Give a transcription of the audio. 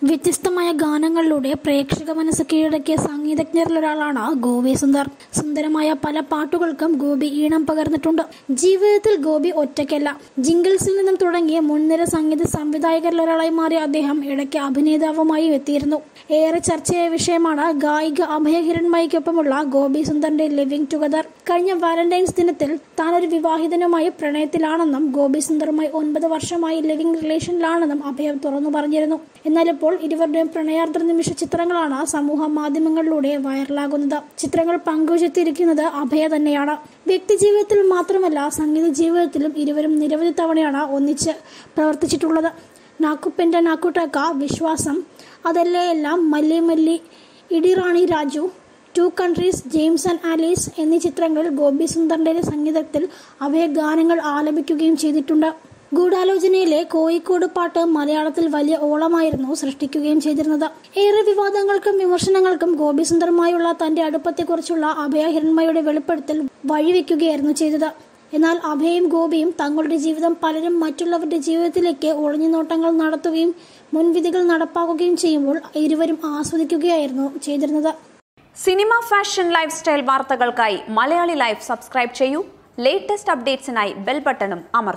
വ്യത്യസ്തമായ ഗാനങ്ങളിലൂടെ പ്രേക്ഷക മനസ്സ് കീഴടക്കിയ സംഗീതജ്ഞരിലൊരാളാണ് ഗോപി സുന്ദർ സുന്ദരമായ പല പാട്ടുകൾക്കും ഗോപി ഈണം പകർന്നിട്ടുണ്ട് ജീവിതത്തിൽ ഗോപി ഒറ്റയ്ക്കല്ല ജിംഗിൾസിൽ നിന്നും തുടങ്ങിയ മുൻനിര സംഗീത സംവിധായകരിലൊരാളായി മാറിയ അദ്ദേഹം ഇടയ്ക്ക് അഭിനേതാവുമായി എത്തിയിരുന്നു ഏറെ ചർച്ചയായ വിഷയമാണ് ഗായിക അഭയ ഹിരൺമയ്ക്കൊപ്പമുള്ള ഗോപി സുന്ദറിന്റെ ലിവിംഗ് ടുഗദർ കഴിഞ്ഞ വാലന്റൈൻസ് ദിനത്തിൽ താൻ ഒരു വിവാഹിതനുമായി പ്രണയത്തിലാണെന്നും ഗോപി സുന്ദറുമായി ഒൻപത് വർഷമായി ലിവിംഗ് റിലേഷനിലാണെന്നും അഭയം തുറന്നു പറഞ്ഞിരുന്നു എന്നാൽ ഇപ്പോൾ ഇരുവരുടെയും പ്രണയാർദ്ര നിമിഷ ചിത്രങ്ങളാണ് സമൂഹ മാധ്യമങ്ങളിലൂടെ വൈറലാകുന്നത് ചിത്രങ്ങൾ പങ്കുവച്ചെത്തിയിരിക്കുന്നത് അഭയ തന്നെയാണ് വ്യക്തി ജീവിതത്തിൽ മാത്രമല്ല സംഗീത ജീവിതത്തിലും ഇരുവരും നിരവധി തവണയാണ് ഒന്നിച്ച് പ്രവർത്തിച്ചിട്ടുള്ളത് നാക്കുപ്പെന്റെ നാക്കുട്ടക്ക വിശ്വാസം അതല്ലേ എല്ലാം Malli Malli Idi Rani Raju two countries James and Alice എന്നീ ചിത്രങ്ങളിൽ ഗോപി സുന്ദറിന്റെ സംഗീതത്തിൽ അഭയ ഗാനങ്ങൾ ആലപിക്കുകയും ചെയ്തിട്ടുണ്ട് ഗൂഢാലോചനയിലെ കോഴിക്കോട് പാട്ട് മലയാളത്തിൽ വലിയ ഓളമായിരുന്നു സൃഷ്ടിക്കുകയും ചെയ്തിരുന്നത് ഏറെ വിവാദങ്ങൾക്കും വിമർശനങ്ങൾക്കും ഗോപി സുന്ദറുമായുള്ള തന്റെ അടുപ്പത്തെക്കുറിച്ചുള്ള അഭയ ഹിരൺമയുടെ വെളിപ്പെടുത്തൽ വഴിവെക്കുകയായിരുന്നു ചെയ്തത് എന്നാൽ അഭയും ഗോപിയും തങ്ങളുടെ ജീവിതം പലരും മറ്റുള്ളവരുടെ ജീവിതത്തിലേക്ക് ഒളിഞ്ഞുനോട്ടങ്ങൾ നടത്തുകയും മുൻവിധികൾ നടപ്പാക്കുകയും ചെയ്യുമ്പോൾ ഇരുവരും ആസ്വദിക്കുകയായിരുന്നു ചെയ്തിരുന്നത് സിനിമ ഫാഷൻ ലൈഫ് സ്റ്റൈൽ വാർത്തകൾക്കായി മലയാളി ലൈഫ് സബ്സ്ക്രൈബ് ചെയ്യൂ ലേറ്റസ്റ്റ് അപ്ഡേറ്റ്സിനായി ബെൽ ബട്ടണും അമർത്തുക